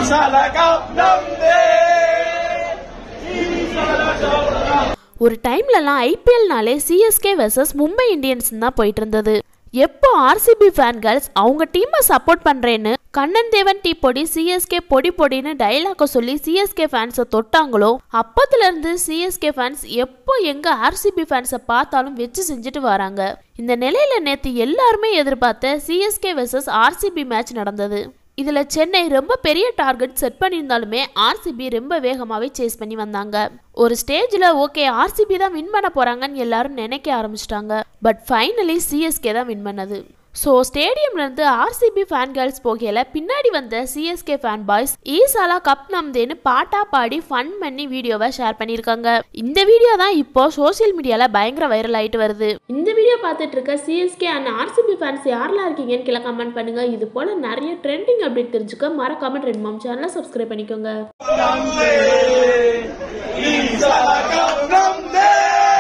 Isala Cup Namde! Isala Cup Namde! ஒரு டைம்லலாம் ஐபிஎல்னாலே சிஎஸ்கே வெர்சஸ் மும்பை இந்தியன்ஸ் தான் போயிட்டு இருந்தது எப்போ ஆர்சிபி ஃபேன்கள்ஸ் அவங்க டீமை சப்போர்ட் பண்றேன்னு கண்ணன் தேவன் டீ பொடி சிஎஸ்கே பொடி பொடின்னு டைலாக சொல்லி சிஎஸ்கே ஃபேன்ஸை தொட்டாங்களோ அப்பத்துல இருந்து சிஎஸ்கே ஃபேன்ஸ் எப்போ எங்க ஆர்சிபி ஃபேன்ஸை பார்த்தாலும் வச்சு செஞ்சுட்டு வராங்க இந்த நிலையில நேத்து எல்லாருமே எதிர்பார்த்த சிஎஸ்கே வெர்சஸ் ஆர்சிபி மேட்ச் நடந்தது இதுல சென்னை ரொம்ப பெரிய டார்கெட் செட் பண்ணியிருந்தாலுமே ஆர்சிபி ரொம்ப வேகமாவே சேஸ் பண்ணி வந்தாங்க ஒரு ஸ்டேஜ்ல ஓகே ஆர்சிபி தான் வின் பண்ண போறாங்கன்னு எல்லாரும் நினைக்க ஆரம்பிச்சிட்டாங்க பட் ஃபைனலி சிஎஸ்கே தான் வின் பண்ணது ஸோ ஸ்டேடியம்ல இருந்து ஆர்சிபி ஃபேன் கேர்ள்ஸ் போகையில பின்னாடி வந்த சிஎஸ்கே ஃபேன் பாய்ஸ் ஈசாலா கப் நம்தேன்னு பாட்டா பாடி ஃபன் பண்ணி வீடியோவை ஷேர் பண்ணியிருக்காங்க இந்த வீடியோ தான் இப்போ சோஷியல் மீடியால பயங்கர வைரல் ஆயிட்டு வருது இந்த வீடியோ பார்த்துட்டு இருக்க சிஎஸ்கே அண்ட் ஆர்சிபி ஃபேன்ஸ் யாரெல்லாம் இருக்கீங்கன்னு கீழே கமெண்ட் பண்ணுங்க இது போல நிறைய ட்ரெண்டிங் அப்டேட் தெரிஞ்சுக்க மறக்காம ட்ரெண்ட் மாம் சேனலை சப்ஸ்கிரைப் பண்ணிக்கோங்க Isala Cup Namde!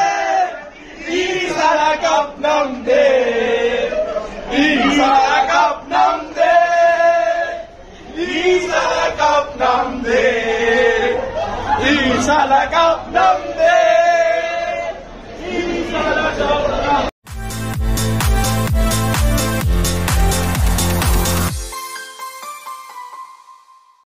Isala Cup Namde! Isala Cup Namde! Isala Cup Namde! Isala Cup Namde! Isala Cup